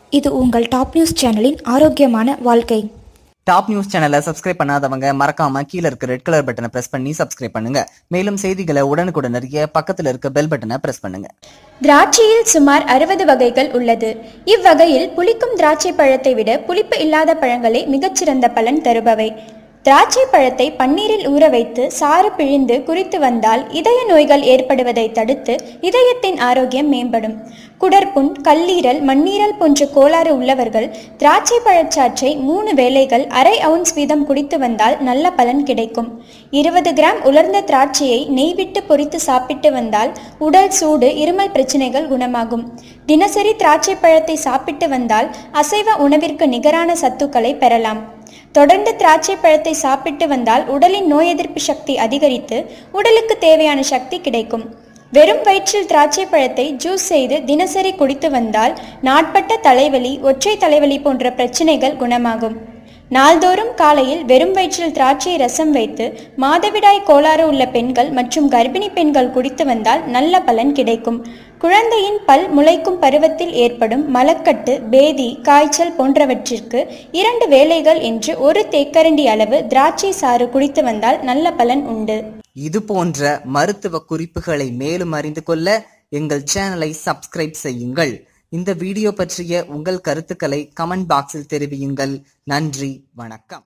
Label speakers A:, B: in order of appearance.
A: இது உங்கள் top news சேனலின் ஆரோக்கியமான வாழ்க்கை
B: டாப் நியூஸ் சேனலை சப்ஸ்கிரைப் பண்ணாதவங்க மறக்காம கீழ இருக்க ரெட் கலர் பட்டனை பிரஸ் பண்ணி சப்ஸ்கிரைப் பண்ணுங்க மேலும் செய்திகளை உடனுக்குடன் அறிய பக்கத்துல இருக்க பெல் பட்டனை பிரஸ் பண்ணுங்க
C: திராட்சையில் சுமார் அறுபது வகைகள் உள்ளது இவ்வகையில் புளிக்கும் திராட்சை பழத்தை விட புளிப்பு இல்லாத பழங்களே மிகச்சிறந்த பலன் தருபவை திராட்சை பழத்தை பன்னீரில் ஊற வைத்து சாறு பிழிந்து குறித்து வந்தால் இதய நோய்கள் ஏற்படுவதை தடுத்து இதயத்தின் ஆரோக்கியம் மேம்படும் குடற்புண் கல்லீரல் மண்ணீரல் போன்ற கோளாறு உள்ளவர்கள் திராட்சை பழச்சாற்றை மூணு வேளைகள் அரை அவுன்ஸ் வீதம் குடித்து வந்தால் நல்ல பலன் கிடைக்கும் இருபது கிராம் உலர்ந்த திராட்சையை நெய் விட்டு பொரித்து சாப்பிட்டு வந்தால் உடல் சூடு இருமல் பிரச்சனைகள் குணமாகும் தினசரி திராட்சை பழத்தை சாப்பிட்டு வந்தால் அசைவ உணவிற்கு நிகரான சத்துக்களை பெறலாம் தொடர்ந்து திராட்சை பழத்தை சாப்பிட்டு வந்தால் உடலின் நோய் எதிர்ப்பு சக்தி அதிகரித்து உடலுக்கு தேவையான சக்தி கிடைக்கும் வெறும் வயிற்றில் திராட்சை பழத்தை ஜூஸ் செய்து தினசரி குடித்து வந்தால் நாட்பட்ட தலைவலி ஒற்றை தலைவலி போன்ற பிரச்சனைகள் குணமாகும் நாள்தோறும் காலையில் வெறும் வயிற்றில் திராட்சை ரசம் வைத்து மாதவிடாய் கோளாறு உள்ள பெண்கள் மற்றும் கர்ப்பிணி பெண்கள் குடித்து வந்தால் நல்ல பலன் கிடைக்கும் குழந்தையின் பல் முளைக்கும் பருவத்தில் ஏற்படும் மலக்கட்டு பேதி காய்ச்சல் போன்றவற்றிற்கு இரண்டு வேளைகள் என்று ஒரு தேக்கரண்டி அளவு திராட்சை சாறு குடித்து வந்தால் நல்ல பலன் உண்டு
B: இது போன்ற மருத்துவ குறிப்புகளை மேலும் அறிந்து கொள்ள எங்கள் சேனலை சப்ஸ்கிரைப் செய்யுங்கள் இந்த வீடியோ பற்றிய உங்கள் கருத்துக்களை கமெண்ட் பாக்ஸில் தெரிவியுங்கள் நன்றி வணக்கம்